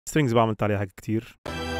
سترينجز بقى عملت عليها حاجات كتير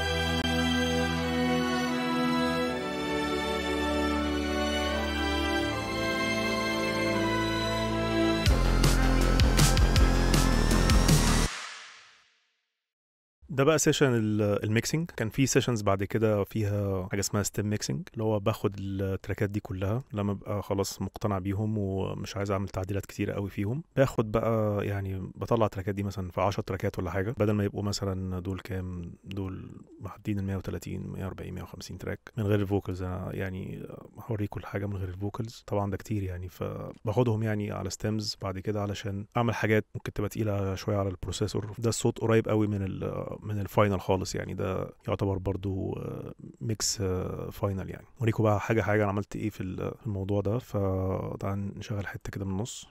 ده بقى سيشن الميكسنج كان في سيشنز بعد كده فيها حاجه اسمها ستيم ميكسنج اللي هو باخد التراكات دي كلها لما ابقى خلاص مقتنع بيهم ومش عايز اعمل تعديلات كتيره قوي فيهم باخد بقى يعني بطلع التراكات دي مثلا في 10 تراكات ولا حاجه بدل ما يبقوا مثلا دول كام دول معدين ال 130 140 150 تراك من غير الفوكلز انا يعني هوريكم الحاجه من غير الفوكلز طبعا ده كتير يعني فباخدهم يعني على ستيمز بعد كده علشان اعمل حاجات ممكن تبقى تقيله شويه على البروسيسور ده الصوت قريب قوي من ال من الفاينل خالص يعني ده يعتبر برضو ميكس فاينل يعني اوريكم بقى حاجه حاجه انا عملت ايه في الموضوع ده فتعال نشغل حته كده من النص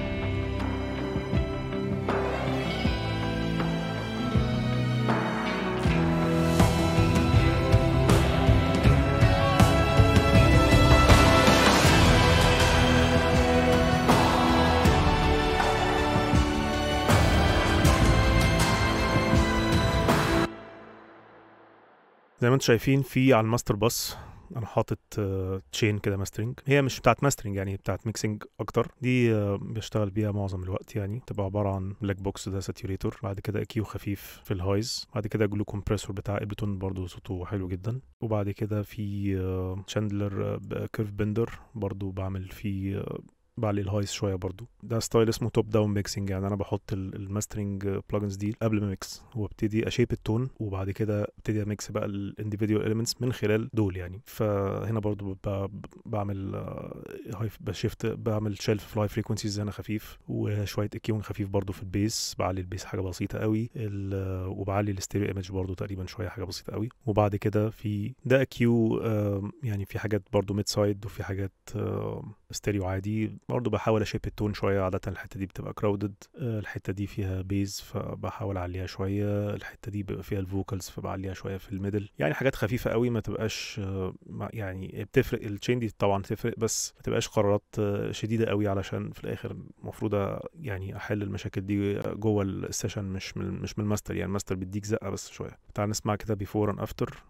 زي ما انتم شايفين في على الماستر باس انا حاطط تشين كده ماسترنج هي مش بتاعت ماسترنج يعني بتاعت ميكسنج اكتر دي بشتغل بيها معظم الوقت يعني تبقى عباره عن بلاك بوكس ده ساتوريتور بعد كده كيو خفيف في الهايز بعد كده جلو كومبريسور بتاع ابلتون برضو صوته حلو جدا وبعد كده في شاندلر كيرف بندر برضو بعمل فيه بعلي الهايز شويه برضو ده ستايل اسمه توب داون ميكسنج يعني انا بحط الماسترنج بلجنز دي قبل ما ميكس وابتدي اشيب التون وبعد كده ابتدي اميكس بقى الانديفيدوال اليمنتس من خلال دول يعني فهنا برضو بعمل هاي بشيفت بعمل شيلف في الهاي فريكونسيز هنا خفيف وشويه اكيون خفيف برضو في البيس بعلي البيس حاجه بسيطه قوي وبعلي الاستيريو ايمج برضو تقريبا شويه حاجه بسيطه قوي وبعد كده في ده اكيو يعني في حاجات برضو ميد سايد وفي حاجات ستيريو عادي برضه بحاول اشيب التون شويه عاده الحته دي بتبقى كراودد الحته دي فيها بيز فبحاول اعليها شويه الحته دي بيبقى فيها الفوكالز فبعليها شويه في الميدل يعني حاجات خفيفه قوي ما تبقاش يعني بتفرق التشين دي طبعا تفرق بس ما تبقاش قرارات شديده قوي علشان في الاخر المفروض يعني احل المشاكل دي جوه السيشن مش من مش من الماستر يعني الماستر بيديك زقه بس شويه تعال نسمع كده بيفور اند افتر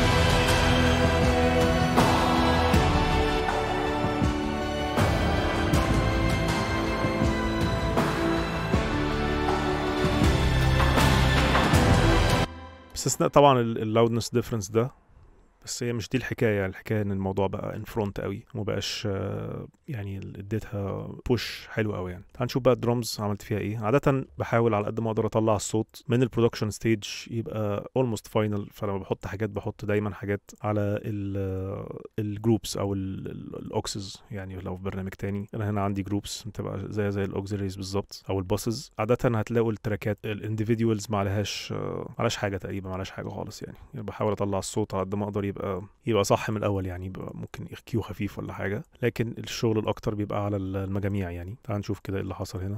باستثناء طبعا اللاودنس ديفرنس ده بس هي مش دي الحكايه الحكايه ان الموضوع بقى ان فرونت قوي وما بقاش يعني اديتها بوش حلو قوي يعني تعال نشوف بقى الدرمز عملت فيها ايه عاده بحاول على قد ما اقدر اطلع الصوت من البرودكشن ستيج يبقى اولموست فاينل فلما بحط حاجات بحط دايما حاجات على الجروبس او الاوكسز يعني لو في برنامج تاني انا هنا عندي جروبس بتبقى زي زي الاوكسيلريز بالظبط او الباسز عاده هتلاقوا التراكات الانديفيدوالز ما عليهاش ما عليهاش حاجه تقريبا ما عليهاش حاجه خالص يعني, يعني بحاول اطلع الصوت على قد ما اقدر يبقى يبقى صح من الاول يعني يبقى ممكن كيو خفيف ولا حاجه لكن الشغل الاكتر بيبقى على المجاميع يعني تعال نشوف كده ايه اللي حصل هنا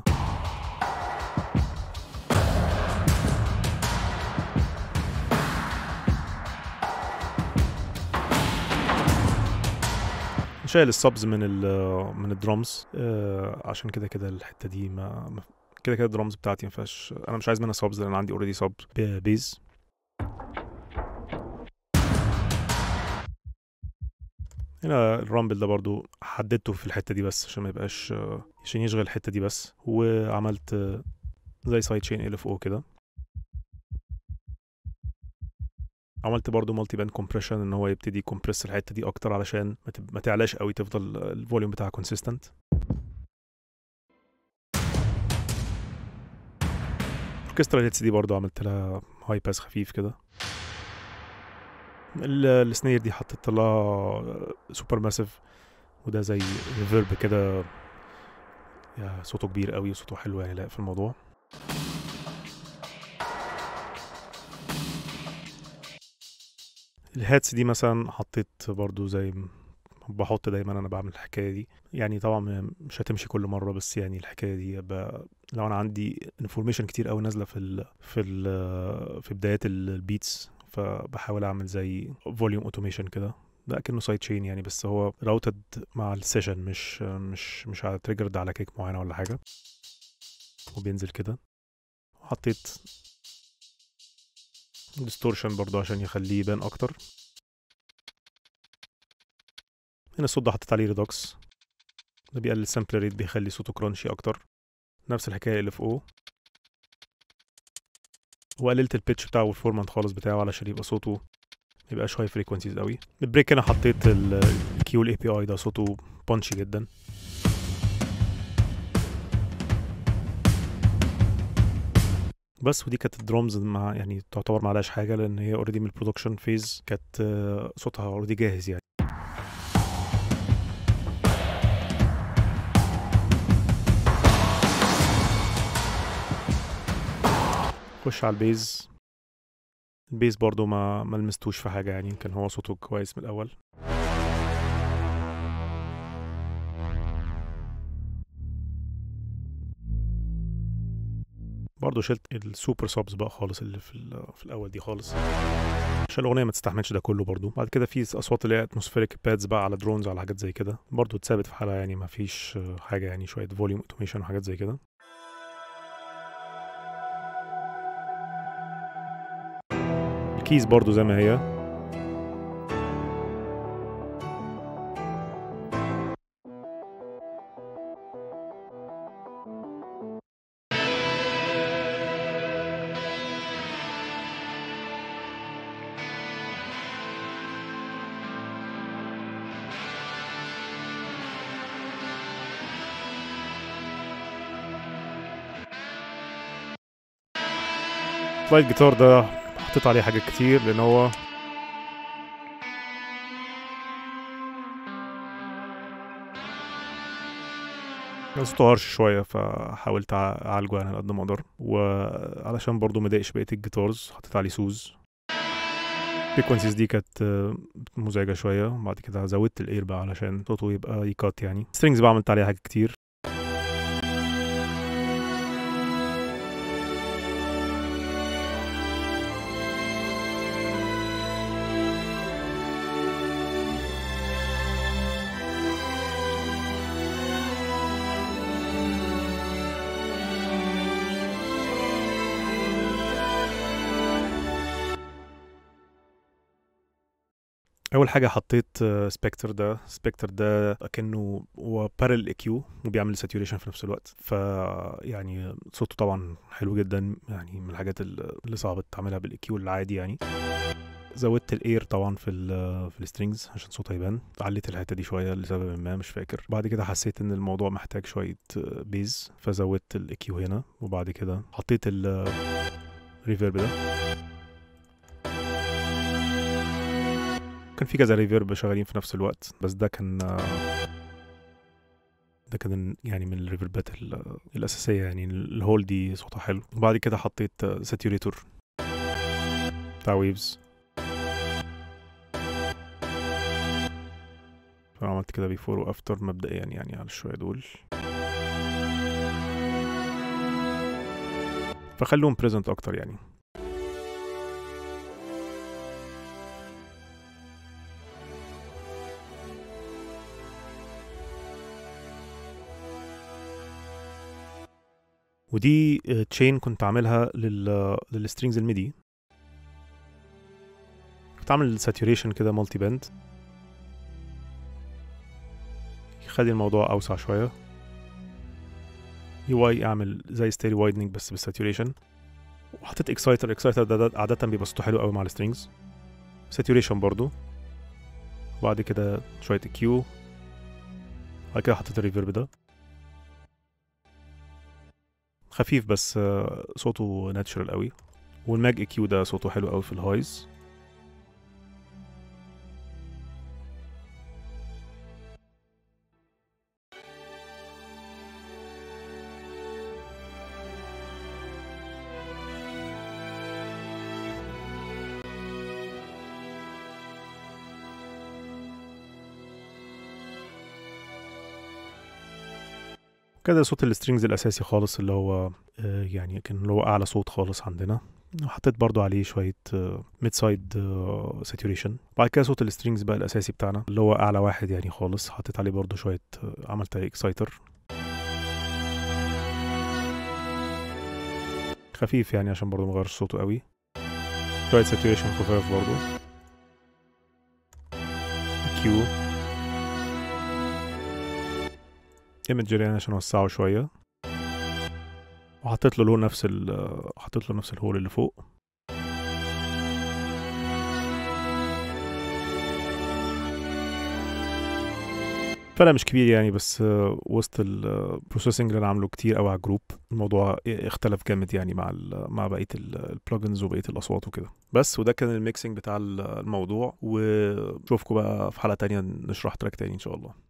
شايل السبز من ال من الدرامز آه عشان كده كده الحته دي ما كده كده الدرامز بتاعتي ما فيهاش انا مش عايز منها سبز لان عندي اوريدي سب بيز هنا الرامبل ده برضو حددته في الحته دي بس عشان ما يبقاش عشان يشغل الحته دي بس وعملت زي سايد تشين ال اف او كده عملت برضو مالتي باند كومبريشن ان هو يبتدي يكمبرس الحته دي اكتر علشان ما, تب... ما تعلاش قوي تفضل الفوليوم بتاعها كونسيستنت اوركسترا هيتس دي برضو عملت لها هاي باس خفيف كده السنير دي حطيت لها سوبر ماسيف وده زي ريفيرب كده يا صوته كبير قوي وصوته حلو يعني لا في الموضوع الهاتس دي مثلا حطيت برضو زي بحط دايما انا بعمل الحكايه دي يعني طبعا مش هتمشي كل مره بس يعني الحكايه دي لو انا عندي انفورميشن كتير قوي نازله في ال في ال في بدايات البيتس فبحاول اعمل زي فوليوم اوتوميشن كده ده كأنه سايد تشين يعني بس هو راوتد مع السيشن مش مش مش على تريجرد على كيك معينه ولا حاجه وبينزل كده وحطيت ديستورشن برضو عشان يخليه يبان اكتر هنا الصوت ده حطيت عليه ريدوكس ده بيقلل السامبل ريت بيخلي صوته كرانشي اكتر نفس الحكايه اللي في او وقللت البيتش بتاعه والفورمانت خالص بتاعه علشان يبقى صوته ميبقاش هاي فريكونسيز قوي البريك هنا حطيت الكيو الاي بي اي ده صوته بانشي جدا بس ودي كانت الدرامز مع يعني تعتبر ما عليهاش حاجه لان هي اوريدي من البرودكشن فيز كانت آه، صوتها اوريدي جاهز يعني خش على البيز البيز برضو ما ما لمستوش في حاجه يعني كان هو صوته كويس من الاول برضه شلت السوبر سابز بقى خالص اللي في, ال- في الاول دي خالص عشان الاغنيه ما تستحملش ده كله برضه بعد كده في اصوات اللي هي اتموسفيريك بادز بقى على درونز على حاجات زي كده برضه اتثابت في حالها يعني ما فيش آه، حاجه يعني شويه فوليوم اوتوميشن وحاجات زي كده الكيز برضه زي ما هي سلايد جيتار ده حطيت عليه حاجات كتير لان هو كان صوته هرش شوية فحاولت أع- أعالجه يعني على قد ما أقدر وعلشان برضه مضايقش بقية الجيتارز حطيت عليه سوز الفريكونسيز دي كانت آه، مزعجة شوية وبعد كده زودت الاير بقى علشان صوته يبقى يكات يعني سترينجز بقى عملت عليها حاجات كتير اول حاجه حطيت سبكتر ده سبكتر ده كانه هو بارل كيو وبيعمل ساتوريشن في نفس الوقت ف يعني صوته طبعا حلو جدا يعني من الحاجات ال- اللي صعب تعملها بالاكيو العادي يعني زودت الاير طبعا في ال في السترينجز عشان صوتها يبان عليت الحته دي شويه لسبب ما مش فاكر بعد كده حسيت ان الموضوع محتاج شويه بيز فزودت الاكيو هنا وبعد كده حطيت الريفيرب ده كان في كذا ريفيرب شغالين في نفس الوقت بس ده كان ده كان يعني من الريفيربات ال- الأساسية يعني الهول دي صوتها حلو وبعد كده حطيت ساتوريتور بتاع ويفز فعملت كده بيفور وافتر مبدئيا يعني على الشوية دول فخلوهم بريزنت اكتر يعني ودي تشين كنت عاملها لل للسترينجز الميدي كنت عامل ساتوريشن كده مالتي باند يخلي الموضوع اوسع شويه يو اي اعمل زي ستيري وايدنج بس بالساتوريشن وحطيت اكسايتر اكسايتر ده, ده عاده بيبقى صوته حلو قوي مع السترينجز ساتوريشن برضو وبعد كده شويه كيو بعد كده حطيت الريفيرب ده خفيف بس آه، صوته ناتشرال قوي والماج اي كيو ده صوته حلو قوي في الهايز كده صوت السترينجز الاساسي خالص اللي هو آه، يعني كان اللي هو اعلى صوت خالص عندنا حطيت برضو عليه شوية ميد سايد ساتوريشن بعد كده صوت السترينجز بقى الأساسي بتاعنا اللي هو أعلى واحد يعني خالص حطيت عليه برضو شوية آه، عملت عليه اكسايتر خفيف يعني عشان برضو مغيرش صوته قوي شوية ساتوريشن خفاف برضو كيو ايمجري يعني عشان اوسعه شوية وحطيت له لون نفس ال حطيت له نفس الهول اللي فوق فرق مش كبير يعني بس آه، وسط البروسيسنج اللي انا عامله كتير قوي على الجروب الموضوع اختلف جامد يعني مع مع بقيه البلجنز وبقيه الاصوات وكده بس وده كان الميكسنج بتاع الموضوع وشوفكم بقى في حلقه تانية نشرح تراك تاني ان شاء الله